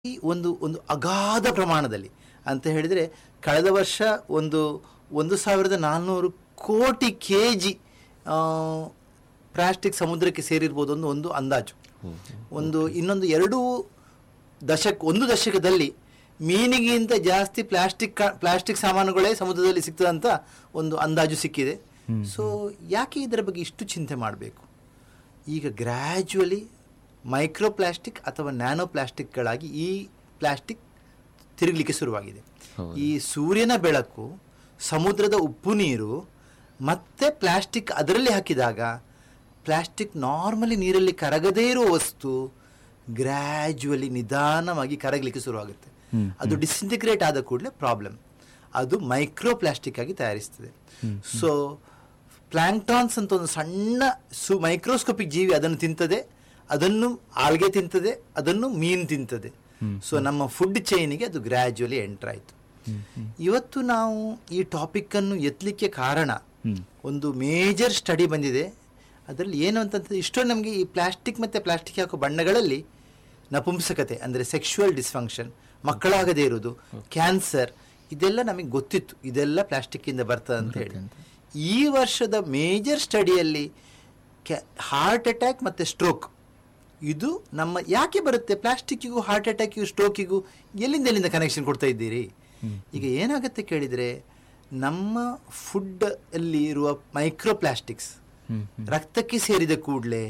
ಈ ಒಂದು ಒಂದು ಅಗಾಧ ಪ್ರಮಾಣದಲ್ಲಿ ಅಂತ ಹೇಳಿದರೆ ಕಳೆದ ವರ್ಷ ಒಂದು ಒಂದು ಸಾವಿರದ ನಾನ್ನೂರು ಕೋಟಿ ಕೆ ಜಿ ಪ್ಲಾಸ್ಟಿಕ್ ಸಮುದ್ರಕ್ಕೆ ಸೇರಿರ್ಬೋದು ಒಂದು ಒಂದು ಅಂದಾಜು ಒಂದು ಇನ್ನೊಂದು ಎರಡು ದಶಕ ಒಂದು ದಶಕದಲ್ಲಿ ಮೀನಿಗಿಂತ ಜಾಸ್ತಿ ಪ್ಲಾಸ್ಟಿಕ್ ಕಾ- ಪ್ಲಾಸ್ಟಿಕ್ ಸಾಮಾನುಗಳೇ ಸಮುದ್ರದಲ್ಲಿ ಸಿಗ್ತದಂತ ಒಂದು ಅಂದಾಜು ಸಿಕ್ಕಿದೆ ಸೊ ಯಾಕೆ ಇದರ ಬಗ್ಗೆ ಇಷ್ಟು ಚಿಂತೆ ಮಾಡಬೇಕು ಈಗ ಗ್ರ್ಯಾಜುವಲಿ ಮೈಕ್ರೋ ಪ್ಲಾಸ್ಟಿಕ್ ಅಥವಾ ನ್ಯಾನೋ ಪ್ಲಾಸ್ಟಿಕ್ಗಳಾಗಿ ಈ ಪ್ಲಾಸ್ಟಿಕ್ ತಿರುಗಲಿಕ್ಕೆ ಶುರುವಾಗಿದೆ ಹೌದು. ಈ ಸೂರ್ಯನ ಬೆಳಕು ಸಮುದ್ರದ ಉಪ್ಪು ನೀರು ಮತ್ತೆ ಪ್ಲಾಸ್ಟಿಕ್ ಅದರಲ್ಲಿ ಹಾಕಿದಾಗ ಪ್ಲಾಸ್ಟಿಕ್ ನಾರ್ಮಲಿ ನೀರಲ್ಲಿ ಕರಗದೇ ಇರುವ ವಸ್ತು ಗ್ರ್ಯಾಜುವಲಿ ನಿಧಾನವಾಗಿ ಕರಗಲಿಕ್ಕೆ ಶುರುವಾಗುತ್ತೆ ಹ್ಮ್, ಅದು ಡಿಸ್ಇಂಟಿಗ್ರೇಟ್ ಆದ ಕೂಡಲೇ ಪ್ರಾಬ್ಲಮ್ ಅದು ಮೈಕ್ರೋ ಪ್ಲಾಸ್ಟಿಕ್ ಆಗಿ ತಯಾರಿಸ್ತದೆ ಸೊ ಪ್ಲಾಂಕ್ಟಾನ್ಸ್ ಅಂತ ಒಂದು ಸಣ್ಣ ಸು ಮೈಕ್ರೋಸ್ಕೋಪಿಕ್ ಜೀವಿ ಅದನ್ನು ತಿಂತದೆ ಅದನ್ನು ಆಲ್ಗೆ ತಿಂತದೆ ಅದನ್ನು ಮೀನು ತಿಂತದೆ ಸೊ ನಮ್ಮ ಫುಡ್ ಚೈನಿಗೆ ಅದು ಗ್ರ್ಯಾಜುವಲಿ ಎಂಟರ್ ಆಯಿತು ಇವತ್ತು ನಾವು ಈ ಟಾಪಿಕ್ಕನ್ನು ಎತ್ತಲಿಕ್ಕೆ ಕಾರಣ ಹ್ಮ್. ಒಂದು ಮೇಜರ್ ಸ್ಟಡಿ ಬಂದಿದೆ ಅದರಲ್ಲಿ ಏನು ಅಂತಂದ್ರೆ ಇಷ್ಟೊಂದು ನಮಗೆ ಈ ಪ್ಲಾಸ್ಟಿಕ್ ಮತ್ತು ಪ್ಲಾಸ್ಟಿಕ್ ಹಾಕೋ ಬಣ್ಣಗಳಲ್ಲಿ ನಪುಂಸಕತೆ ಅಂದರೆ ಸೆಕ್ಷುವಲ್ ಡಿಸ್ಫಂಕ್ಷನ್ ಮಕ್ಕಳಾಗದೇ ಇರೋದು ಕ್ಯಾನ್ಸರ್ ಇದೆಲ್ಲ ನಮಗೆ ಗೊತ್ತಿತ್ತು ಇದೆಲ್ಲ ಪ್ಲಾಸ್ಟಿಕ್ಕಿಂದ ಬರ್ತದೆ ಅಂತ ಹೇಳಿ ಈ ವರ್ಷದ ಮೇಜರ್ ಸ್ಟಡಿಯಲ್ಲಿ ಕ್ಯಾ ಹಾರ್ಟ್ ಅಟ್ಯಾಕ್ ಮತ್ತು ಸ್ಟ್ರೋಕ್ ಇದು ನಮ್ಮ ಯಾಕೆ ಬರುತ್ತೆ ಪ್ಲಾಸ್ಟಿಕ್ಕಿಗೂ ಹಾರ್ಟ್ ಅಟ್ಯಾಕಿಗೂ ಸ್ಟ್ರೋಕಿಗೂ ಎಲ್ಲಿಂದ ಎಲ್ಲಿಂದ ಕನೆಕ್ಷನ್ ಕೊಡ್ತಾ ಇದ್ದೀರಿ ಈಗ ಏನಾಗುತ್ತೆ ಕೇಳಿದರೆ ನಮ್ಮ ಫುಡ್ ಅಲ್ಲಿ ಇರುವ ಮೈಕ್ರೋ ಪ್ಲಾಸ್ಟಿಕ್ಸ್ ಹ್ಮ್, ರಕ್ತಕ್ಕೆ ಸೇರಿದ ಕೂಡಲೇ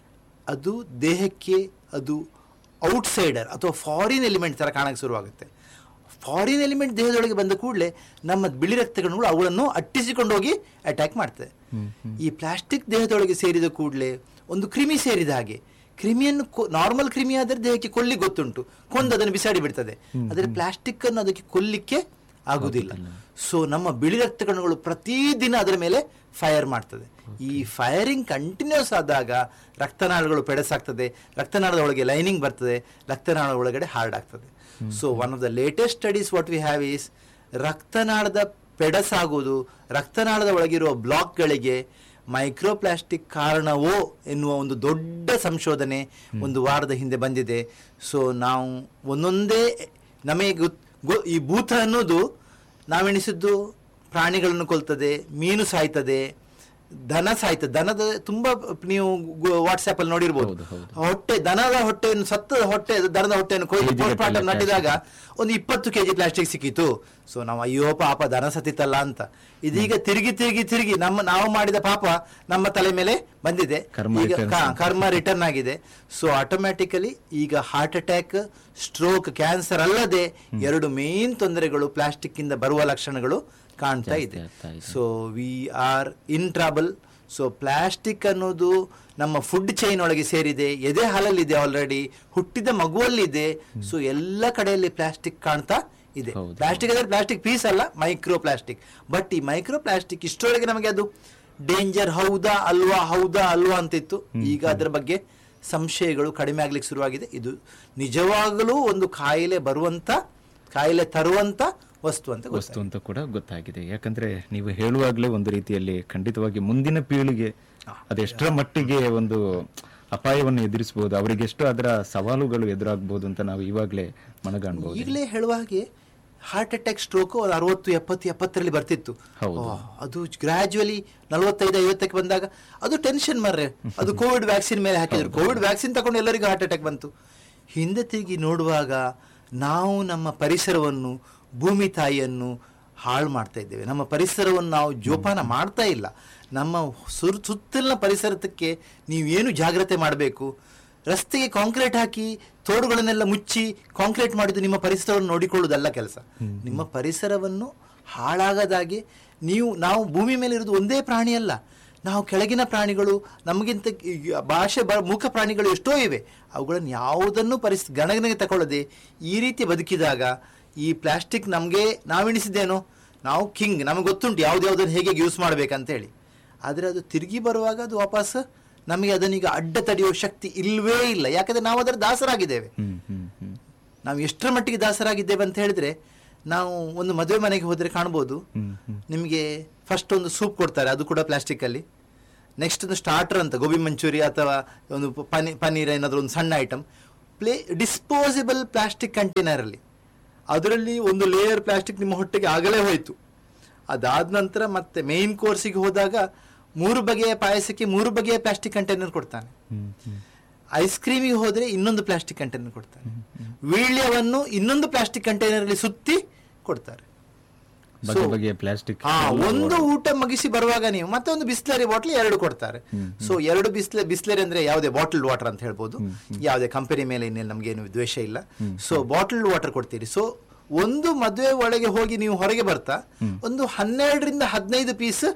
ಅದು ದೇಹಕ್ಕೆ ಅದು ಔಟ್ಸೈಡರ್ ಅಥವಾ ಫಾರಿನ್ ಎಲಿಮೆಂಟ್ ಥರ ಕಾಣಕ್ಕೆ ಶುರುವಾಗುತ್ತೆ ಫಾರಿನ್ ಎಲಿಮೆಂಟ್ ದೇಹದೊಳಗೆ ಬಂದ ಕೂಡಲೇ ನಮ್ಮ ಬಿಳಿ ರಕ್ತಕಣಗಳು ಅವುಗಳನ್ನು ಅಟ್ಟಿಸಿಕೊಂಡು ಹೋಗಿ ಅಟ್ಯಾಕ್ ಮಾಡ್ತದೆ ಈ ಪ್ಲಾಸ್ಟಿಕ್ ದೇಹದೊಳಗೆ ಸೇರಿದ ಕೂಡಲೇ ಒಂದು ಕ್ರಿಮಿ ಸೇರಿದ ಹಾಗೆ ಕ್ರಿಮಿಯನ್ನು ನಾರ್ಮಲ್ ಕ್ರಿಮಿ ಆದರೆ ದೇಹಕ್ಕೆ ಕೊಲ್ಲಿ ಗೊತ್ತುಂಟು ಕೊಂದು ಅದನ್ನು ಬಿಸಾಡಿ ಬಿಡ್ತದೆ ಆದರೆ ಪ್ಲಾಸ್ಟಿಕ್ ಅನ್ನು ಅದಕ್ಕೆ ಕೊಲ್ಲಿಕ್ಕೆ ಆಗುವುದಿಲ್ಲ ಸೊ ನಮ್ಮ ಬಿಳಿ ರಕ್ತಕಣಗಳು ಪ್ರತಿದಿನ ಅದರ ಮೇಲೆ ಫೈರ್ ಮಾಡ್ತದೆ ಈ ಫೈರಿಂಗ್ ಕಂಟಿನ್ಯೂಸ್ ಆದಾಗ ರಕ್ತನಾಳಗಳು ಪೆಡಸಾಗ್ತದೆ ರಕ್ತನಾಳದ ಒಳಗೆ ಲೈನಿಂಗ್ ಬರ್ತದೆ ರಕ್ತನಾಳದ ಒಳಗಡೆ ಹಾರ್ಡ್ ಆಗ್ತದೆ so one of the latest studies what we have is ರಕ್ತನಾಳದ ಪೆಡಸಾಗುವುದು ರಕ್ತನಾಳದ ಒಳಗಿರುವ ಬ್ಲಾಕ್ಗಳಿಗೆ ಮೈಕ್ರೋಪ್ಲಾಸ್ಟಿಕ್ ಕಾರಣವೋ ಎನ್ನುವ ಒಂದು ದೊಡ್ಡ ಸಂಶೋಧನೆ ಒಂದು ವಾರದ ಹಿಂದೆ ಬಂದಿದೆ ಸೊ ನಾವು ಒಂದೊಂದೇ ನಮಗೆ ಗೊತ್- ಗೊ ಈ ಭೂತ ಅನ್ನೋದು ನಾವೆಣಿಸಿದ್ದು ಪ್ರಾಣಿಗಳನ್ನು ಕೊಲ್ತದೆ ಮೀನು ಸಾಯ್ತದೆ ದನ ಸಾಯ್ತದೆ ದನದ ತುಂಬಾ ನೀವು ವಾಟ್ಸ್ಆಪ್ ಅಲ್ಲಿ ನೋಡಿರ್ಬೋದು ಹೌದು, ಹೌದು. ಹೊಟ್ಟೆ ದನದ ಹೊಟ್ಟೆಯನ್ನು ಸತ್ತದ ಹೊಟ್ಟೆ ದನದ ಹೊಟ್ಟೆಯನ್ನು ಕೊಯ್ದು ಕೆಜಿಗಟ್ಟಲೆ postmortem ನಟ್ಟಿದಾಗ ಒಂದು ಇಪ್ಪತ್ತು ಕೆಜಿ ಪ್ಲಾಸ್ಟಿಕ್ ಸಿಕ್ಕಿತು ಸೊ ನಾವು ಅಯ್ಯೋ ಪಾಪ ದನ ಸತ್ತಿತ್ತಲ್ಲ ಅಂತ ಇದೀಗ ತಿರುಗಿ ತಿರುಗಿ ತಿರುಗಿ ನಮ್ಮ ನಾವು ಮಾಡಿದ ಪಾಪ ನಮ್ಮ ತಲೆ ಮೇಲೆ ಬಂದಿದೆ ಕರ್ಮ ಈಗ returns ಕ- ಅಂತ. ಕರ್ಮ ರಿಟರ್ನ್ ಆಗಿದೆ ಸೊ ಆಟೋಮ್ಯಾಟಿಕಲಿ ಈಗ ಹಾರ್ಟ್ ಅಟ್ಯಾಕ್ ಸ್ಟ್ರೋಕ್ ಕ್ಯಾನ್ಸರ್ ಅಲ್ಲದೆ ಎರಡು ಮೇನ್ ತೊಂದರೆಗಳು ಪ್ಲಾಸ್ಟಿಕ್ ಇಂದ ಬರುವ ಲಕ್ಷಣಗಳು ಕಾಣ್ತಾ ಜಾಸ್ತಿ ಇದೆ ಆಗ್ತಾ ಇದೆ. So we are in trouble so plastic ಅನ್ನೋದು ನಮ್ಮ ಫುಡ್ ಚೈನ್ ಒಳಗೆ ಸೇರಿದೆ ಎದೆ ಹಾಲಲ್ಲಿದೆ ಆಲ್ರೆಡಿ ಹುಟ್ಟಿದ ಮಗುವಲ್ಲಿದೆ ಸೊ ಎಲ್ಲ ಕಡೆಯಲ್ಲಿ ಪ್ಲಾಸ್ಟಿಕ್ ಕಾಣ್ತಾ ಇದೆ ಹೌದು. ಪ್ಲಾಸ್ಟಿಕ್ ಅಂದರೆ ಪ್ಲಾಸ್ಟಿಕ್ ಪೀಸ್ ಅಲ್ಲ ಮೈಕ್ರೋ ಪ್ಲಾಸ್ಟಿಕ್ ಬಟ್ ಈ ಮೈಕ್ರೋ ಪ್ಲಾಸ್ಟಿಕ್ ಇಷ್ಟರೊಳಗೆ ನಮಗೆ ಅದು ಡೇಂಜರ್ ಹೌದಾ ಅಲ್ವಾ ಹೌದಾ ಅಲ್ವಾ ಅಂತಿತ್ತು ಈಗ ಅದರ ಬಗ್ಗೆ ಸಂಶಯಗಳು ಕಡಿಮೆ ಆಗ್ಲಿಕ್ಕೆ ಶುರುವಾಗಿದೆ ಇದು ನಿಜವಾಗಲೂ ಒಂದು ಕಾಯಿಲೆ ಬರುವಂತ ಕಾಯಿಲೆ ತರುವಂತ ವಸ್ತು ಅಂತ ವಸ್ತು ಗೊತ್ತಾಗಿದೆ ಅಂತ ಕೂಡ ಗೊತ್ತಾಗಿದೆ ಯಾಕಂದ್ರೆ ನೀವು ಹೇಳುವಾಗಲೇ ಒಂದು ರೀತಿಯಲ್ಲಿ ಖಂಡಿತವಾಗಿ ಮುಂದಿನ ಪೀಳಿಗೆ ಅದೆಷ್ಟರ ಮಟ್ಟಿಗೆ ಒಂದು ಅಪಾಯವನ್ನು ಎದುರಿಸಬಹುದು ಅವರಿಗೆ ಎಷ್ಟು ಅದರ ಸವಾಲುಗಳು ಎದುರಾಗಬಹುದು ಅಂತ ನಾವು ಇವಾಗಲೇ ಮನಗಾಣಬಹುದು ಈಗಲೇ ಹೇಳುವ ಹಾಗೆ ಹಾರ್ಟ್ ಅಟ್ಯಾಕ್ ಸ್ಟ್ರೋಕ್ ಅರವತ್ತು ಎಪ್ಪತ್ತು ಎಪ್ಪತ್ತರಲ್ಲಿ ಬರ್ತಿತ್ತು ಹೌದು. ಆ, ಅದು ಗ್ರಾಜುವಲಿ ನಲವತ್ತೈದು ಐವತ್ತಕ್ಕೆ ಬಂದಾಗ ಅದು ಟೆನ್ಷನ್ ಮರ್ರೆ ಅದು ಕೋವಿಡ್ ವ್ಯಾಕ್ಸಿನ್ ಮೇಲೆ ಹಾಕಿದ್ರು ಕೋವಿಡ್ ವ್ಯಾಕ್ಸಿನ್ ತಗೊಂಡು ಎಲ್ಲರಿಗೂ ಹಾರ್ಟ್ ಅಟ್ಯಾಕ್ ಬಂತು ಹಿಂದೆ ತಿರುಗಿ ನೋಡುವಾಗ ನಾವು ನಮ್ಮ ಪರಿಸರವನ್ನು ಭೂಮಿ ತಾಯಿಯನ್ನು ಹಾಳು ಮಾಡ್ತಾ ಇದ್ದೇವೆ ನಮ್ಮ ಪರಿಸರವನ್ನು ನಾವು ಜೋಪಾನ ಮಾಡ್ತಾ ಇಲ್ಲ ನಮ್ಮ ಸುರ್ ಸುತ್ತಲಿನ ಪರಿಸರಕ್ಕೆ ನೀವೇನು ಜಾಗ್ರತೆ ಮಾಡಬೇಕು ರಸ್ತೆಗೆ ಕಾಂಕ್ರೀಟ್ ಹಾಕಿ ತೋಡುಗಳನ್ನೆಲ್ಲ ಮುಚ್ಚಿ ಕಾಂಕ್ರೀಟ್ ಮಾಡಿದ್ದು ನಿಮ್ಮ ಪರಿಸರವನ್ನು ನೋಡಿಕೊಳ್ಳುವುದಲ್ಲ ಕೆಲಸ ನಿಮ್ಮ ಪರಿಸರವನ್ನು ಹಾಳಾಗದಾಗೆ ನೀವು ನಾವು ಭೂಮಿ ಮೇಲೆ ಇರೋದು ಒಂದೇ ಪ್ರಾಣಿ ಅಲ್ಲ ನಾವು ಕೆಳಗಿನ ಪ್ರಾಣಿಗಳು ನಮಗಿಂತ ಈ ಭಾಷೆ ಬ ಮೂಕ ಪ್ರಾಣಿಗಳು ಎಷ್ಟೋ ಇವೆ ಅವುಗಳನ್ನು ಯಾವುದನ್ನು ಪರಿಸ್ ಗಣಗಣಗೆ ತಗೊಳ್ಳದೆ ಈ ರೀತಿ ಬದುಕಿದಾಗ ಈ ಪ್ಲಾಸ್ಟಿಕ್ ನಮಗೆ ನಾವೆಣಿಸಿದ್ದೇನೋ ನಾವು ಕಿಂಗ್ ನಮಗೆ ಗೊತ್ತುಂಟು ಯಾವುದ್ಯಾವುದನ್ನು ಹೇಗೆ ಯೂಸ್ ಮಾಡಬೇಕಂತ ಹೇಳಿ ಆದರೆ ಅದು ತಿರುಗಿ ಬರುವಾಗ ಅದು ವಾಪಸ್ ನಮಗೆ ಅದನ್ನೀಗ ಅಡ್ಡ ತಡೆಯುವ ಶಕ್ತಿ ಇಲ್ವೇ ಇಲ್ಲ ಯಾಕಂದ್ರೆ ನಾವು ಅದರ ದಾಸರಾಗಿದ್ದೇವೆ ಹ್ಮ್ ಹ್ಮ್ ಹ್ಮ್ ನಾವು ಎಷ್ಟರ ಮಟ್ಟಿಗೆ ದಾಸರಾಗಿದ್ದೇವೆ ಅಂತ ಹೇಳಿದ್ರೆ ನಾವು ಒಂದು ಮದುವೆ ಮನೆಗೆ ಹೋದರೆ ಕಾಣ್ಬೋದು ಹ್ಮ್ ಹ್ಮ್ ನಿಮಗೆ ಫಸ್ಟ್ ಒಂದು ಸೂಪ್ ಕೊಡ್ತಾರೆ ಅದು ಕೂಡ ಪ್ಲಾಸ್ಟಿಕ್ಕಲ್ಲಿ ನೆಕ್ಸ್ಟ್ ಒಂದು ಸ್ಟಾರ್ಟರ್ ಅಂತ ಗೋಬಿ ಮಂಚೂರಿ ಅಥವಾ ಒಂದು ಪನಿ ಪನ್ನೀರ್ ಏನಾದರೂ ಒಂದು ಸಣ್ಣ ಐಟಮ್ ಪ್ಲೇ ಡಿಸ್ಪೋಸಿಬಲ್ ಪ್ಲಾಸ್ಟಿಕ್ ಕಂಟೈನರಲ್ಲಿ ಅದರಲ್ಲಿ ಒಂದು ಲೇಯರ್ ಪ್ಲಾಸ್ಟಿಕ್ ನಿಮ್ಮ ಹೊಟ್ಟೆಗೆ ಆಗಲೇ ಹೋಯಿತು ಅದಾದ ನಂತರ ಮತ್ತೆ ಮೇನ್ ಕೋರ್ಸಿಗೆ ಹೋದಾಗ ಮೂರು ಬಗೆಯ ಪಾಯಸಕ್ಕೆ ಮೂರು ಬಗೆಯ ಪ್ಲಾಸ್ಟಿಕ್ ಕಂಟೈನರ್ ಕೊಡ್ತಾನೆ ಹ್ಮ್, ಹ್ಮ್. ಐಸ್ ಕ್ರೀಮಿಗೆ ಹೋದ್ರೆ ಇನ್ನೊಂದು ಪ್ಲಾಸ್ಟಿಕ್ ಕಂಟೈನರ್ ಕೊಡ್ತಾರೆ ವೀಳ್ಯವನ್ನು ಇನ್ನೊಂದು ಪ್ಲಾಸ್ಟಿಕ್ ಕಂಟೈನರ್ ಅಲ್ಲಿ ಸುತ್ತಿ ಕೊಡ್ತಾರೆ ಬಗೆ So, ಬಗೆಯ ಪ್ಲಾಸ್ಟಿಕ್ ಹಾ ಒಂದು ಊಟ ಮುಗಿಸಿ ಬರುವಾಗ ನೀವು ಮತ್ತೆ ಒಂದು ಬಿಸ್ಲರಿ ಬಾಟ್ಲ್ ಎರಡು ಕೊಡ್ತಾರೆ ಸೊ ಎರಡು ಬಿಸ್ಲೆ ಬಿಸ್ಲರಿ ಅಂದ್ರೆ ಯಾವುದೇ ಬಾಟಲ್ಡ್ ವಾಟರ್ ಅಂತ ಹೇಳ್ಬೋದು ಯಾವುದೇ ಕಂಪನಿ ಮೇಲೆ ಇನ್ನೇನು ನಮಗೇನು ದ್ವೇಷ ಇಲ್ಲ ಸೊ ಬಾಟಲ್ಡ್ ವಾಟರ್ ಕೊಡ್ತೀರಿ ಸೊ ಒಂದು ಮದುವೆ ಒಳಗೆ ಹೋಗಿ ನೀವು ಹೊರಗೆ ಬರ್ತಾ ಒಂದು ಹನ್ನೆರಡರಿಂದ ಹದಿನೈದು ಪೀಸ್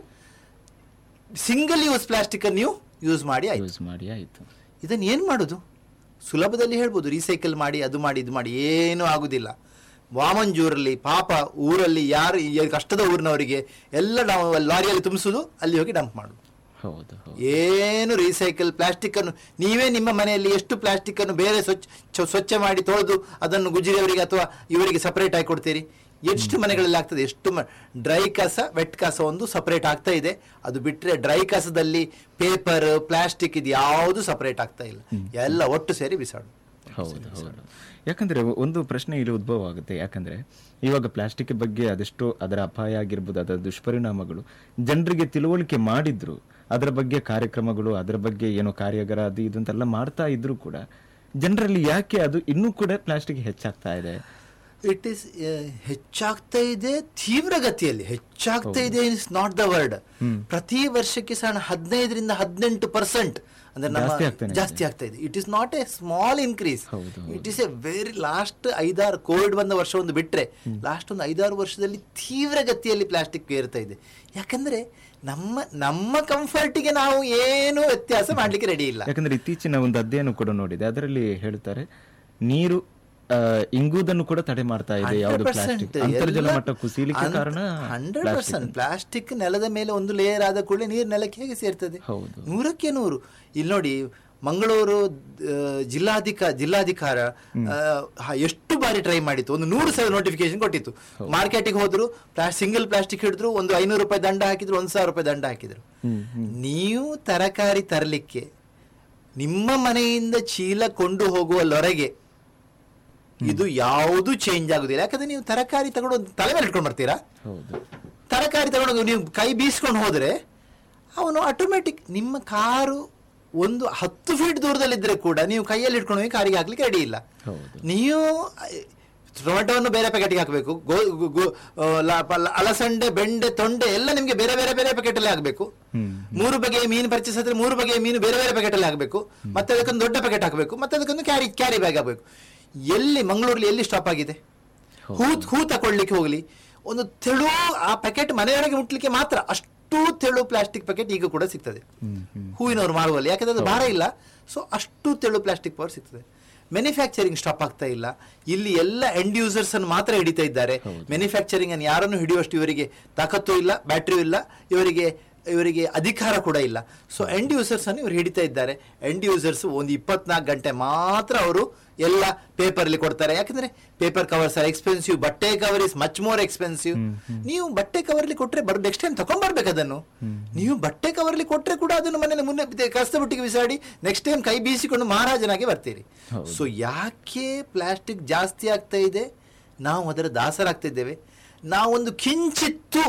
ಸಿಂಗಲ್ ಯೂಸ್ ಪ್ಲಾಸ್ಟಿಕ್ ಅನ್ನು ನೀವು ಯೂಸ್ ಮಾಡಿ ಆಯ್ತು ಯೂಸ್ ಮಾಡಿ ಆಯ್ತು ಇದನ್ನು ಏನು ಮಾಡೋದು ಸುಲಭದಲ್ಲಿ ಹೇಳ್ಬೋದು ರೀಸೈಕಲ್ ಮಾಡಿ ಅದು ಮಾಡಿ ಇದು ಮಾಡಿ ಏನೂ ಆಗುದಿಲ್ಲ ವಾಮಂಜೂರಲ್ಲಿ ಪಾಪ ಊರಲ್ಲಿ ಯಾರು ಈ ಕಷ್ಟದ ಊರಿನವರಿಗೆ ಎಲ್ಲ ನಾವು ಲಾರಿಯಲ್ಲಿ ತುಂಬಿಸೋದು ಅಲ್ಲಿ ಹೋಗಿ ಡಂಪ್ ಮಾಡೋದು ಹೌದು ಹೌದು ಏನು ರೀಸೈಕಲ್ ಪ್ಲಾಸ್ಟಿಕ್ ಅನ್ನು ನೀವೇ ನಿಮ್ಮ ಮನೆಯಲ್ಲಿ ಎಷ್ಟು ಪ್ಲಾಸ್ಟಿಕ್ ಅನ್ನು ಬೇರೆ ಸ್ವಚ್ಛ ಚ- ಸ್ವಚ್ಛ ಮಾಡಿ ತೊಳೆದು ಅದನ್ನು ಗುಜರಿಯವರಿಗೆ ಅಥವಾ ಇವರಿಗೆ ಸಪರೇಟ್ ಆಗಿ ಕೊಡ್ತೀರಿ ಎಷ್ಟು ಮನೆಗಳಲ್ಲಿ ಆಗ್ತದೆ ಎಷ್ಟು ಡ್ರೈ ಕಸ ವೆಟ್ ಕಸ ಒಂದು ಸಪರೇಟ್ ಆಗ್ತಾ ಇದೆ ಅದು ಬಿಟ್ಟರೆ ಡ್ರೈ ಕಸದಲ್ಲಿ ಪೇಪರ್ ಪ್ಲಾಸ್ಟಿಕ್ ಇದು ಯಾವುದು ಸಪರೇಟ್ ಆಗ್ತಾ ಇಲ್ಲ ಎಲ್ಲ ಒಟ್ಟು ಸೇರಿ ಬಿಸಾಡು ಹೌದು ಹೌದು ಯಾಕಂದ್ರೆ ಒಂದು ಪ್ರಶ್ನೆ ಇಲ್ಲಿ ಉದ್ಭವ ಆಗುತ್ತೆ ಯಾಕಂದ್ರೆ ಇವಾಗ ಪ್ಲಾಸ್ಟಿಕ್ ಬಗ್ಗೆ ಅದೆಷ್ಟೋ ಅದರ ಅಪಾಯ ಆಗಿರ್ಬೋದು ಅದರ ದುಷ್ಪರಿಣಾಮಗಳು ಜನರಿಗೆ ತಿಳುವಳಿಕೆ ಮಾಡಿದ್ರು ಅದರ ಬಗ್ಗೆ ಕಾರ್ಯಕ್ರಮಗಳು ಅದರ ಬಗ್ಗೆ ಏನೋ ಕಾರ್ಯಾಗಾರ ಅದು ಇದು ಅಂತೆಲ್ಲ ಮಾಡ್ತಾ ಇದ್ರು ಕೂಡ ಜನರಲ್ಲಿ ಯಾಕೆ ಅದು ಇನ್ನೂ ಕೂಡ ಪ್ಲಾಸ್ಟಿಕ್ ಹೆಚ್ಚಾಗ್ತಾ ಇದೆ ಇಟ್ ಈಸ್ ಹೆಚ್ಚಾಗ್ತಾ ಇದೆ ತೀವ್ರಗತಿಯಲ್ಲಿ ಹೆಚ್ಚಾಗ್ತಾ ಇದೆ ಇಸ್ ನಾಟ್ ದ ವರ್ಡ್ ಪ್ರತಿ ವರ್ಷಕ್ಕೆ ಸಹ ಹದಿನೈದರಿಂದ ಹದಿನೆಂಟು ಪರ್ಸೆಂಟ್ ಅಂದ್ರೆ ನಮ್ಮ ಜಾಸ್ತಿ ಆಗ್ತಾನೆ ಇದೆ. ಜಾಸ್ತಿ ಆಗ್ತಾ ಇದೆ it is not a small increase ಹೌದು, it is a very last ಐದಾರು ಕೋವಿಡ್ ಬಂದ ವರ್ಷ ಒಂದು ಬಿಟ್ರೆ ಲಾಸ್ಟ್ ಒಂದು ಐದಾರು ವರ್ಷದಲ್ಲಿ ತೀವ್ರಗತಿಯಲ್ಲಿ ಪ್ಲಾಸ್ಟಿಕ್ ಏರ್ತಾ ಇದೆ ಯಾಕಂದ್ರೆ ನಮ್ಮ ನಮ್ಮ ಕಂಫರ್ಟಿಗೆ ನಾವು ಏನು ವ್ಯತ್ಯಾಸ ಮಾಡ್ಲಿಕ್ಕೆ ರೆಡಿ ಇಲ್ಲ ಯಾಕಂದ್ರೆ ಇತ್ತೀಚಿನ ಒಂದು ಅಧ್ಯಯನ ಕೂಡ ನೋಡಿದೆ ಅದರಲ್ಲಿ ಹೇಳ್ತಾರೆ ನೀರು ಆ, ಇಂಗುವುದನ್ನು ಕೂಡ ತಡೆ ಮಾಡ್ತಾ ಇದೆ ಯಾವುದು ಪ್ಲಾಸ್ಟಿಕ್ ಅಂತರ್ಜಲ ಮಟ್ಟ ಕುಸಿಲಿಕ್ಕೆ ಕಾರಣ ಹಂಡ್ರೆಡ್ ಪರ್ಸೆಂಟ್ ಪ್ಲಾಸ್ಟಿಕ್ ನೆಲದ ಮೇಲೆ ಒಂದು ಲೇಯರ್ ಆದ ಕೂಡಲೇ ನೀರು ನೆಲಕ್ಕೆ ಹೇಗೆ ಸೇರ್ತದೆ ಹೌದು. ನೂರಕ್ಕೆ ನೂರು ಇಲ್ಲಿ ನೋಡಿ ಮಂಗಳೂರು ಆ, ಜಿಲ್ಲಾಧಿಕ ಜಿಲ್ಲಾಧಿಕಾರ ಆ, ಹ, ಎಷ್ಟು ಬಾರಿ ಟ್ರೈ ಮಾಡಿತ್ತು ಒಂದು ನೂರು ಸಾವಿರ ನೋಟಿಫಿಕೇಶನ್ ಕೊಟ್ಟಿತ್ತು ಮಾರ್ಕೆಟಿಗೆ ಹೋದ್ರು ಸಿಂಗಲ್ ಪ್ಲಾಸ್ಟಿಕ್ ಹಿಡಿದ್ರು ಒಂದು ಐನೂರು ರೂಪಾಯಿ ದಂಡ ಹಾಕಿದ್ರು ಒಂದು ಸಾವಿರ ರೂಪಾಯಿ ದಂಡ ಹಾಕಿದ್ರು ನೀವು ತರಕಾರಿ ತರಲಿಕ್ಕೆ ನಿಮ್ಮ ಮನೆಯಿಂದ ಚೀಲ ಕೊಂಡು ಹೋಗುವಲ್ಲೊರೆಗೆ ಇದು ಯಾವುದು ಚೇಂಜ್ ಆಗುದಿಲ್ಲ ಯಾಕಂದ್ರೆ ನೀವು ತರಕಾರಿ ತಗೊಂಡು ಒಂದು ತಲೆ ಮೇಲೆ ಇಟ್ಕೊಂಡು ಬರ್ತೀರಾ ಹೌದು ತರಕಾರಿ ತಗೊಂಡು ನೀವು ಕೈ ಬೀಸ್ಕೊಂಡು ಹೋದ್ರೆ ಅವನು ಆಟೋಮೆಟಿಕ್ ನಿಮ್ಮ ಕಾರು ಒಂದು ಹತ್ತು ಫೀಟ್ ದೂರದಲ್ಲಿದ್ದರೆ ಕೂಡ ನೀವು ಕೈಯಲ್ಲಿ ಇಟ್ಕೊಂಡು ಹೋಗಿ ಕಾರಿಗೆ ಹಾಕ್ಲಿಕ್ಕೆ ರೆಡಿ ಇಲ್ಲ ಹೌದು ನೀವು ಟೊಮೆಟೊವನ್ನು ಬೇರೆ ಪ್ಯಾಕೆಟ್ಗೆ ಹಾಕಬೇಕು ಗೋ ಗೋ- ಗೋ- ಆ, ಲ- ಪ- ಅಲಸಂಡೆ ಬೆಂಡೆ ತೊಂಡೆ ಎಲ್ಲ ನಿಮಗೆ ಬೇರೆ ಬೇರೆ ಬೇರೆ ಪ್ಯಾಕೆಟಲ್ಲಿ ಹಾಕಬೇಕು ಹ್ಮ್ ಮೂರು ಬಗೆಯ ಮೀನು ಪರ್ಚೇಸ್ ಆದ್ರೆ ಮೂರು ಬಗೆಯ ಮೀನು ಬೇರೆ ಬೇರೆ ಪ್ಯಾಕೆಟಲ್ಲಿ ಹಾಕಬೇಕು ಮತ್ತೆ ಅದಕ್ಕೊಂದು ದೊಡ್ಡ ಪ್ಯಾಕೆಟ್ ಹಾಕಬೇಕು ಮತ್ತೆ ಅದಕ್ಕೊಂದು ಕ್ಯಾರಿ ಕ್ಯಾರಿ ಬ್ಯಾಗ್ ಹಾಕಬೇಕು ಎಲ್ಲಿ ಮಂಗಳೂರಲ್ಲಿ ಎಲ್ಲಿ ಸ್ಟಾಪ್ ಆಗಿದೆ ಹೂ ಹೂ ತಕೊಳ್ಳಿಕ್ಕೆ ಹೋಗಲಿ ಒಂದು ತೆಳು ಆ ಪ್ಯಾಕೆಟ್ ಮನೆಯೊಳಗೆ ಮುಟ್ಲಿಕ್ಕೆ ಮಾತ್ರ ಅಷ್ಟು ತೆಳು ಪ್ಲಾಸ್ಟಿಕ್ ಪ್ಯಾಕೆಟ್ ಈಗ ಕೂಡ ಸಿಗ್ತದೆ ಹ್ಮ್ ಹ್ಮ್ ಹೂವಿನವರು ಮಾರುವಲ್ಲಿ ಯಾಕಂದ್ರೆ ಅದು ಭಾರ ಇಲ್ಲ ಸೊ ಅಷ್ಟು ತೆಳು ಪ್ಲಾಸ್ಟಿಕ್ ಪವರ್ ಸಿಗ್ತದೆ ಮ್ಯಾನುಫ್ಯಾಕ್ಚರಿಂಗ್ ಸ್ಟಾಪ್ ಆಗ್ತಾ ಇಲ್ಲ ಇಲ್ಲಿ ಎಲ್ಲ ಎಂಡ್ ಯೂಸರ್ಸ್ ಅನ್ನು ಮಾತ್ರ ಹಿಡಿತಾ ಇದ್ದಾರೆ ಮ್ಯಾನುಫ್ಯಾಕ್ಚರಿಂಗ್ ಅನ್ನು ಯಾರನ್ನು ಹಿಡಿಯುವಷ್ಟು ಇವರಿಗೆ ತಾಕತ್ತು ಇಲ್ಲ ಬ್ಯಾಟ್ರಿ ಇಲ್ಲ ಇವರಿಗೆ ಇವರಿಗೆ ಅಧಿಕಾರ ಕೂಡ ಇಲ್ಲ ಸೊ ಎಂಡ್ ಯೂಸರ್ಸ್ ಅನ್ನು ಇವರು ಹಿಡಿತಾ ಇದ್ದಾರೆ ಎಂಡ್ ಯೂಸರ್ಸ್ ಒಂದು ಇಪ್ಪತ್ನಾಲ್ಕು ಗಂಟೆ ಮಾತ್ರ ಅವರು ಎಲ್ಲ ಪೇಪರ್ ಅಲ್ಲಿ ಕೊಡ್ತಾರೆ ಯಾಕಂದ್ರೆ ಪೇಪರ್ ಕವರ್ಸ್ ಆರ್ ಎಕ್ಸ್ಪೆನ್ಸಿವ್ ಬಟ್ಟೆ cover is much more expensive ನೀವು ಬಟ್ಟೆ ಕವರ್ ಅಲ್ಲಿ ಕೊಟ್ರೆ ಬರ್ ನೆಕ್ಸ್ಟ್ ಟೈಮ್ ತಗೊಂಡ್ ಬರ್ಬೇಕು ಅದನ್ನು ನೀವು ಬಟ್ಟೆ ಕವರ್ ಅಲ್ಲಿ ಕೊಟ್ರೆ ಕೂಡ ಅದನ್ನು ಮನೇಲಿ ಮುನ್ನೆ ಬಿದ್ದೆ- ಕಸದ ಬುಟ್ಟಿಗೆ ಬಿಸಾಡಿ ನೆಕ್ಸ್ಟ್ ಟೈಮ್ ಕೈ ಬೀಸಿಕೊಂಡು ಮಹಾರಾಜನಾಗಿ ಬರ್ತೀರಿ ಸೊ ಯಾಕೆ ಪ್ಲಾಸ್ಟಿಕ್ ಜಾಸ್ತಿ ಆಗ್ತಾ ಇದೆ ನಾವು ಅದರ ದಾಸರಾಗ್ತಿದ್ದೇವೆ ನಾವೊಂದು ಕಿಂಚಿತ್ತು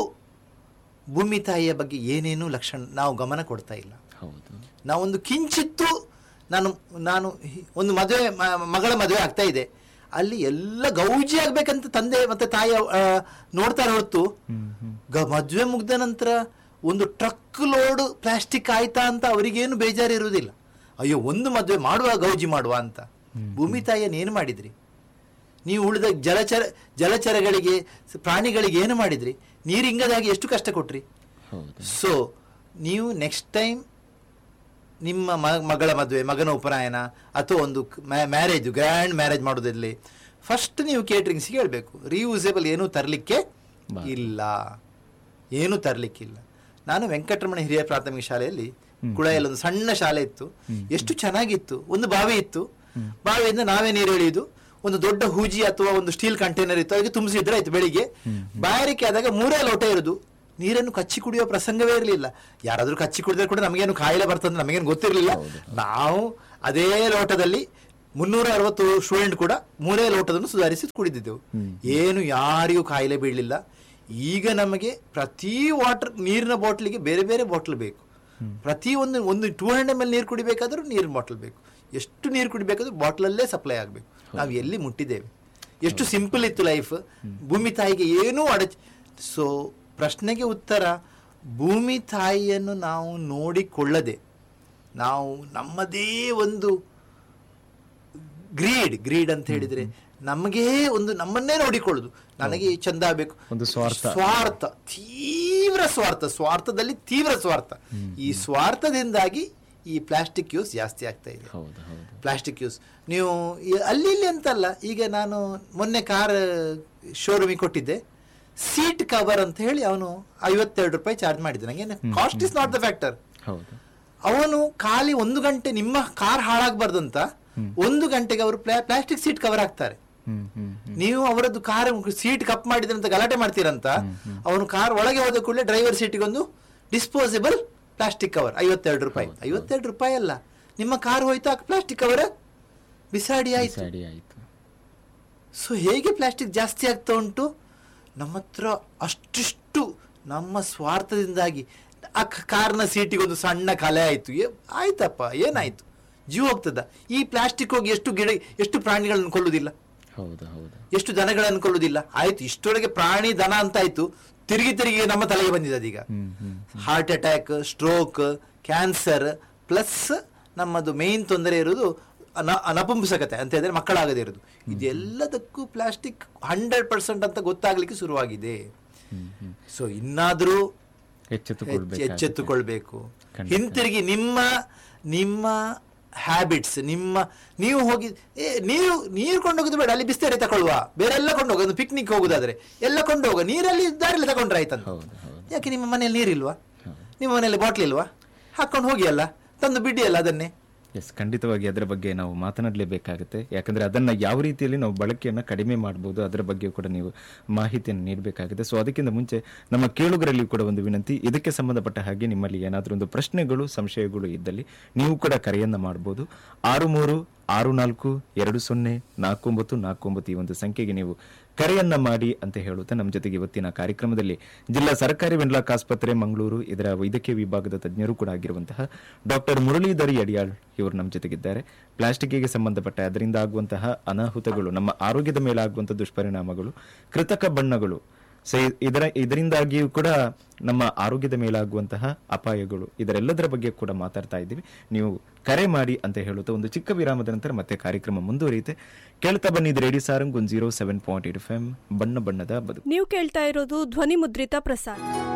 ಭೂಮಿ ತಾಯಿಯ ಬಗ್ಗೆ ಏನೇನೂ ಲಕ್ಷಣ ನಾವು ಗಮನ ಕೊಡ್ತಾ ಇಲ್ಲ ಹೌದು ನಾವೊಂದು ಕಿಂಚಿತ್ತು ನಾನು ನಾನು ಹಿ- ಒಂದು ಮದುವೆ ಮ- ಮಗಳ ಮದುವೆ ಆಗ್ತಾ ಇದೆ ಅಲ್ಲಿ ಎಲ್ಲ ಗೌಜಿ ಆಗ್ಬೇಕಂತ ತಂದೆ ಮತ್ತೆ ತಾಯಿ ಆ, ನೋಡ್ತಾರೆ ಹೊರತು ಗ ಮದುವೆ ಮುಗ್ದ ನಂತರ ಒಂದು ಟ್ರಕ್ ಲೋಡ್ ಪ್ಲಾಸ್ಟಿಕ್ ಆಯ್ತಾ ಅಂತ ಅವರಿಗೇನು ಬೇಜಾರು ಇರುವುದಿಲ್ಲ ಅಯ್ಯೋ ಒಂದು ಮದುವೆ ಮಾಡುವ ಗೌಜಿ ಮಾಡುವ ಅಂತ ಭೂಮಿ ತಾಯಿಯನ್ನು ಏನು ಮಾಡಿದ್ರಿ ನೀವು ಉಳಿದ ಜಲಚರ ಜಲಚರಗಳಿಗೆ ಸ- ಪ್ರಾಣಿಗಳಿಗೆ ಏನು ಮಾಡಿದ್ರಿ ನೀರು ಇಂಗದಾಗಿ ಎಷ್ಟು ಕಷ್ಟ ಕೊಟ್ರಿ ಹೌದು ಸೊ ನೀವು ನೆಕ್ಸ್ಟ್ ಟೈಮ್ ನಿಮ್ಮ ಮ- ಮಗಳ ಮದುವೆ ಮಗನ ಉಪನಯನ ಅಥವಾ ಒಂದು ಮ್ಯಾರೇಜ್ ಗ್ರ್ಯಾಂಡ್ ಮ್ಯಾರೇಜ್ ಮಾಡೋದ್ರಲ್ಲಿ ಫಸ್ಟ್ ನೀವು ಕೇಟ್ರಿಂಗ್ಸ್ಗೆ ಹೇಳಬೇಕು ರೀಯೂಸೇಬಲ್ ಏನೂ ತರಲಿಕ್ಕೆ ಇಲ್ಲ ಏನೂ ತರಲಿಕ್ಕಿಲ್ಲ ನಾನು ವೆಂಕಟರಮಣ ಹಿರಿಯ ಪ್ರಾಥಮಿಕ ಶಾಲೆಯಲ್ಲಿ ಕುಳಯಲ್ಲಿ ಒಂದು ಸಣ್ಣ ಶಾಲೆ ಇತ್ತು ಎಷ್ಟು ಚೆನ್ನಾಗಿತ್ತು ಒಂದು ಬಾವಿ ಇತ್ತು ಬಾವಿಯಿಂದ ನಾವೇ ನೀರು ಎಳೆಯುವುದು ಒಂದು ದೊಡ್ಡ ಹೂಜಿ ಅಥವಾ ಒಂದು ಸ್ಟೀಲ್ ಕಂಟೈನರ್ ಇತ್ತು ಅದಕ್ಕೆ ತುಂಬಿಸಿದ್ರೆ ಆಯ್ತು ಬೆಳಿಗ್ಗೆ ಬಾಯಾರಿಕೆ ಆದಾಗ ಮೂರೇ ಲೋಟ ಇರುದು ನೀರನ್ನು ಕಚ್ಚಿ ಕುಡಿಯೋ ಪ್ರಸಂಗವೇ ಇರಲಿಲ್ಲ ಯಾರಾದ್ರೂ ಕಚ್ಚಿ ಕುಡಿದ್ರೆ ಕೂಡ ನಮಗೇನು ಕಾಯಿಲೆ ಬರ್ತದೆ ನಮಗೇನು ಗೊತ್ತಿರಲಿಲ್ಲ ನಾವು ಅದೇ ಲೋಟದಲ್ಲಿ ಮುನ್ನೂರ ಅರವತ್ತು ಸ್ಟೂಡೆಂಟ್ ಕೂಡ ಮೂರೇ ಲೋಟದನ್ನು ಸುಧಾರಿಸಿ ಕುಡಿದಿದ್ದೆವು ಏನು ಯಾರಿಗೂ ಕಾಯಿಲೆ ಬೀಳಲಿಲ್ಲ ಈಗ ನಮಗೆ ಪ್ರತಿ ವಾಟರ್ ನೀರಿನ ಬಾಟ್ಲಿಗೆ ಬೇರೆ ಬೇರೆ ಬಾಟ್ಲ್ ಬೇಕು ಪ್ರತಿ ಒಂದು ಒಂದು ಟೂ ಹಂಡ್ರೆಡ್ ಎಮ್ ಎಲ್ ನೀರು ಕುಡಿಬೇಕಾದ್ರೂ ನೀರಿನ ಬಾಟ್ಲ್ ಬೇಕು ಎಷ್ಟು ನೀರು ಕುಡಿಬೇಕಾದ್ರೂ ಬಾಟ್ಲಲ್ಲೇ ಸಪ್ಲೈ ಆಗಬೇಕು ನಾವು ಎಲ್ಲಿ ಮುಟ್ಟಿದ್ದೇವೆ ಎಷ್ಟು ಸಿಂಪಲ್ ಇತ್ತು ಲೈಫ್ ಭೂಮಿ ತಾಯಿಗೆ ಏನೂ ಅಡಚ ಸೊ ಪ್ರಶ್ನೆಗೆ ಉತ್ತರ ಭೂಮಿ ತಾಯಿಯನ್ನು ನಾವು ನೋಡಿಕೊಳ್ಳದೆ ನಾವು ನಮ್ಮದೇ ಒಂದು ಗ್ರೀಡ್ ಗ್ರೀಡ್ ಅಂತ ಹೇಳಿದ್ರೆ ನಮಗೇ ಒಂದು ನಮ್ಮನ್ನೇ ನೋಡಿಕೊಳ್ಳುದು ನನಗೆ ಈ ಚಂದ ಬೇಕು ಒಂದು ಸ್ವಾರ್ಥ. ಸ್ವಾರ್ಥ ತೀವ್ರ ಸ್ವಾರ್ಥ ಸ್ವಾರ್ಥದಲ್ಲಿ ತೀವ್ರ ಸ್ವಾರ್ಥ ಈ ಸ್ವಾರ್ಥದಿಂದಾಗಿ ಈ ಪ್ಲಾಸ್ಟಿಕ್ ಯೂಸ್ ಜಾಸ್ತಿ ಆಗ್ತಾ ಇದೆ ಹೌದು ಹೌದು ಪ್ಲಾಸ್ಟಿಕ್ ಯೂಸ್ ನೀವು ಈ- ಅಲ್ಲಿ ಇಲ್ಲಿ ಅಂತಲ್ಲ ಈಗ ನಾನು ಮೊನ್ನೆ ಕಾರ್ ಶೋರೂಮಿಗೆ ಕೊಟ್ಟಿದ್ದೆ ಸೀಟ್ ಕವರ್ ಅಂತ ಹೇಳಿ ಅವನು ಐವತ್ತೆರಡು ರೂಪಾಯಿ ಚಾರ್ಜ್ ಮಾಡಿದ್ದೆ ನನಗೆ cost is not the factor ಹೌದು ಅವನು ಖಾಲಿ ಒಂದು ಗಂಟೆ ನಿಮ್ಮ ಕಾರ್ ಹಾಳಾಗಬಾರ್ದು ಅಂತ ಒಂದು ಗಂಟೆಗೆ ಅವರು ಪ್ಲಾಸ್ಟಿಕ್ ಸೀಟ್ ಕವರ್ ಹಾಕ್ತಾರೆ ಹ್ಮ್ ಹ್ಮ್ ನೀವು ಅವರದ್ದು ಕಾರ್ ಸೀಟ್ ಕಪ್ ಮಾಡಿದ್ರೆ ಅಂತ ಗಲಾಟೆ ಮಾಡ್ತೀರಂತ ಅವನು ಕಾರ್ ಒಳಗೆ ಹೋದ ಕೂಡಲೇ ಡ್ರೈವರ್ ಸೀಟಿಗೆ ಒಂದು ಡಿಸ್ಪೋಸಿಬಲ್ ಪ್ಲಾಸ್ಟಿಕ್ ಕವರ್ ಐವತ್ತೆರಡು ರೂಪಾಯಿ ಐವತ್ತೆರಡು ರೂಪಾಯಿ ಅಲ್ಲ ನಿಮ್ಮ ಕಾರ್ ಹೋಯ್ತಾ ಪ್ಲಾಸ್ಟಿಕ್ ಕವರ್ ಬಿಸಾಡಿ ಆಯ್ತು ಸರಿ ಆಯ್ತು ಸೊ ಹೇಗೆ ಪ್ಲಾಸ್ಟಿಕ್ ಜಾಸ್ತಿ ಆಗ್ತಾ ಉಂಟು ನಮ್ಮ ಹತ್ರ ಅಷ್ಟಿಷ್ಟು ನಮ್ಮ ಸ್ವಾರ್ಥದಿಂದಾಗಿ ಆ ಕ- ಕಾರ್ನ ಸೀಟಿಗೆ ಒಂದು ಸಣ್ಣ ಕಲೆ ಆಯ್ತು ಏ ಆಯ್ತಪ್ಪ ಏನಾಯ್ತು ಜೀವ ಹೋಗ್ತದ ಈ ಪ್ಲಾಸ್ಟಿಕ್ ಹೋಗಿ ಎಷ್ಟು ಗಿಡ ಎಷ್ಟು ಪ್ರಾಣಿಗಳನ್ನು ಕೊಲ್ಲುವುದಿಲ್ಲ ಹೌದು ಹೌದು ಎಷ್ಟು ದನಗಳನ್ನು ಕೊಲ್ಲುವುದಿಲ್ಲ ಆಯ್ತು ಇಷ್ಟೊಳಗೆ ಪ್ರಾಣಿ ದನ ಅಂತ ಆಯ್ತು ತಿರುಗಿ ತಿರುಗಿ ನಮ್ಮ ತಲೆಗೆ ಬಂದಿದೆ ಅದೀಗ ಹ್ಮ್ ಹ್ಮ್ heart attack stroke cancer plus ನಮ್ಮದು ಮೇನ್ ತೊಂದರೆ ಇರೋದು ಅನ ಅನಪುಂಸಕತೆ ಅಂತ ಹೇಳಿದ್ರೆ ಮಕ್ಕಳಾಗದೇ ಇರೋದು ಇದೆಲ್ಲದಕ್ಕೂ ಪ್ಲಾಸ್ಟಿಕ್ ಹಂಡ್ರೆಡ್ ಪರ್ಸೆಂಟ್ ಅಂತ ಗೊತ್ತಾಗ್ಲಿಕ್ಕೆ ಶುರುವಾಗಿದೆ ಹ್ಮ್ ಹ್ಮ್ ಸೊ ಇನ್ನಾದರೂ ಎಚ್ಚೆತ್ತುಕೊಳ್ಬೇಕು ಎಚ್ಚೆತ್ತುಕೊಳ್ಬೇಕು ಖಂಡಿತ. ಹಿಂತಿರುಗಿ ನಿಮ್ಮ ನಿಮ್ಮ ಹ್ಯಾಬಿಟ್ಸ್ ನಿಮ್ಮ ನೀವು ಹೋಗಿ ಏ ನೀರು ನೀರು ಕೊಂಡೋಗೋದು ಬೇಡ ಅಲ್ಲಿ ಬಿಸ್ತೇರೆ ತಗೊಳ್ಳುವ ಬೇರೆ ಎಲ್ಲ ಕೊಂಡೋಗ ಒಂದು ಪಿಕ್ನಿಕ್ ಹೋಗುದಾದ್ರೆ ಎಲ್ಲ ಕೊಂಡೋಗ ನೀರಲ್ಲಿ ದಾರಿಯಲ್ಲಿ ತಗೊಂಡ್ರೆ ಆಯ್ತಂತ ಹೌದು ಹೌದು ಯಾಕೆ ನಿಮ್ಮ ಮನೆಯಲ್ಲಿ ನೀರಿಲ್ವಾ ಹೌದು. ನಿಮ್ಮ ಮನೆಯಲ್ಲಿ ಬಾಟ್ಲಿ ಇಲ್ವಾ ಹಾಕೊಂಡು ಹೋಗಿ ಅಲ್ಲ ತಂದು ಬಿಡಿ ಅಲ್ಲ ಅದನ್ನೇ ಎಸ್ ಖಂಡಿತವಾಗಿ ಅದರ ಬಗ್ಗೆ ನಾವು ಮಾತನಾಡಲೇಬೇಕಾಗುತ್ತೆ ಯಾಕಂದ್ರೆ ಅದನ್ನ ಯಾವ ರೀತಿಯಲ್ಲಿ ನಾವು ಬಳಕೆಯನ್ನ ಕಡಿಮೆ ಮಾಡಬಹುದು ಅದರ ಬಗ್ಗೆ ಕೂಡ ನೀವು ಮಾಹಿತಿಯನ್ನು ನೀಡಬೇಕಾಗುತ್ತೆ ಸೊ ಅದಕ್ಕಿಂತ ಮುಂಚೆ ನಮ್ಮ ಕೇಳುಗರಲ್ಲಿ ಕೂಡ ಒಂದು ವಿನಂತಿ ಇದಕ್ಕೆ ಸಂಬಂಧಪಟ್ಟ ಹಾಗೆ ನಿಮ್ಮಲ್ಲಿ ಏನಾದರೂ ಒಂದು ಪ್ರಶ್ನೆಗಳು ಸಂಶಯಗಳು ಇದ್ದಲ್ಲಿ ನೀವು ಕೂಡ ಕರೆಯನ್ನ ಮಾಡಬಹುದು ಆರು ಮೂರು ಆರು ನಾಲ್ಕು ಎರಡು ಸೊನ್ನೆ ನಾಲ್ಕು ಒಂಬತ್ತು ನಾಲ್ಕು ಒಂಬತ್ತು ಈ ಒಂದು ಸಂಖ್ಯೆಗೆ ನೀವು ಕರೆಯನ್ನ ಮಾಡಿ ಅಂತ ಹೇಳುತ್ತಾ ನಮ್ಮ ಜೊತೆಗೆ ಇವತ್ತಿನ ಕಾರ್ಯಕ್ರಮದಲ್ಲಿ ಜಿಲ್ಲಾ ಸರ್ಕಾರಿ ವೆನ್ಲಾಕ್ ಆಸ್ಪತ್ರೆ ಮಂಗಳೂರು ಇದರ ವೈದ್ಯಕೀಯ ವಿಭಾಗದ ತಜ್ಞರು ಕೂಡ ಆಗಿರುವಂತಹ ಡಾಕ್ಟರ್ ಮುರಳೀಧರ್ ಯಡಿಯಾಳ್ ಇವರು ನಮ್ಮ ಜೊತೆಗಿದ್ದಾರೆ ಪ್ಲಾಸ್ಟಿಕ್ಗೆ ಸಂಬಂಧಪಟ್ಟ ಅದರಿಂದ ಆಗುವಂತಹ ಅನಾಹುತಗಳು ನಮ್ಮ ಆರೋಗ್ಯದ ಮೇಲೆ ಆಗುವಂತಹ ದುಷ್ಪರಿಣಾಮಗಳು ಕೃತಕ ಬಣ್ಣಗಳು ಸೊ ಇ- ಇದರ ಇದರಿಂದಾಗಿಯೂ ಕೂಡ ನಮ್ಮ ಆರೋಗ್ಯದ ಮೇಲಾಗುವಂತಹ ಅಪಾಯಗಳು ಇದರೆಲ್ಲದರ ಬಗ್ಗೆ ಕೂಡ ಮಾತಾಡ್ತಾ ಇದ್ದೀವಿ ನೀವು ಕರೆ ಮಾಡಿ ಅಂತ ಹೇಳುತ್ತಾ ಒಂದು ಚಿಕ್ಕ ವಿರಾಮದ ನಂತರ ಮತ್ತೆ ಕಾರ್ಯಕ್ರಮ ಮುಂದುವರಿಯುತ್ತೆ ಕೇಳ್ತಾ ಬನ್ನಿ ಇದು ರೇಡಿಯೋ ಸಾರಂಗ್ ಒಂದು zero seven point eight F M ಬಣ್ಣ ಬಣ್ಣದ ಬದುಕು ನೀವು ಕೇಳ್ತಾ ಇರೋದು ಧ್ವನಿ ಮುದ್ರಿತ ಪ್ರಸಾರ